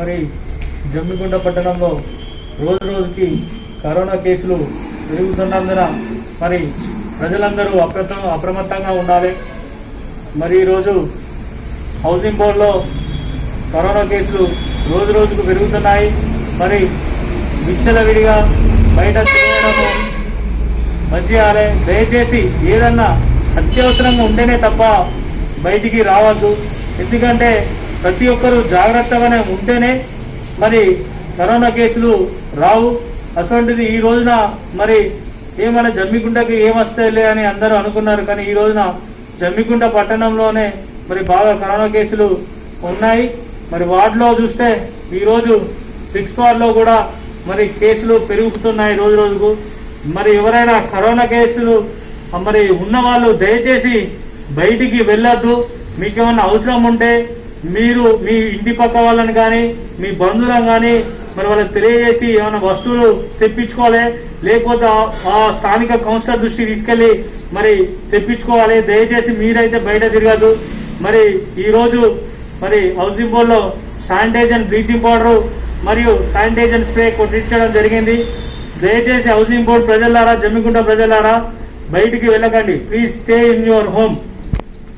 మరి జమ్మిగుంట పట్టణంలో రోజు రోజుకి కరోనా కేసులు పెరుగుతున్నందున మరి ప్రజలందరూ అప్రత అప్రమత్తంగా ఉండాలి మరి ఈరోజు హౌసింగ్ బోర్డులో కరోనా కేసులు రోజు రోజుకు పెరుగుతున్నాయి మరి విచ్చలవిడిగా బయట తిరగడము మంచిగాలే దయచేసి ఏదన్నా అత్యవసరంగా ఉంటేనే తప్ప బయటికి రావద్దు ఎందుకంటే ప్రతి ఒక్కరూ జాగ్రత్తగానే ఉంటేనే మరి కరోనా కేసులు రావు అటువంటిది ఈ రోజున మరి ఏమైనా జమ్మికుంటకి ఏమస్తాయిలే అని అందరూ అనుకున్నారు కానీ ఈ రోజున జమ్మికుంట పట్టణంలోనే మరి బాగా కరోనా కేసులు ఉన్నాయి మరి వార్డులో చూస్తే ఈ రోజు సిక్స్త్ వార్డులో కూడా మరి కేసులు పెరుగుతున్నాయి రోజు రోజుకు మరి ఎవరైనా కరోనా కేసులు మరి ఉన్న వాళ్ళు దయచేసి బయటికి వెళ్ళొద్దు మీకేమన్నా అవసరం ఉంటే మీరు మీ ఇంటి పక్క వాళ్ళని కానీ మీ బంధువులను కానీ మరి వాళ్ళకి తెలియజేసి ఏమైనా వస్తువులు తెప్పించుకోవాలి లేకపోతే ఆ- ఆ స్థానిక కౌన్సిలర్ దృష్టికి తీసుకెళ్లి మరి తెప్పించుకోవాలి దయచేసి మీరైతే బయట తిరగదు మరి ఈ రోజు మరి హౌసింగ్ బోర్డులో శానిటైజర్ బ్లీచింగ్ పౌడర్ మరియు శానిటైజర్ స్ప్రే కొట్టించడం జరిగింది దయచేసి హౌసింగ్ బోర్డు ప్రజలారా జమ్మికుంట ప్రజలారా బయటికి వెళ్ళకండి please stay in your home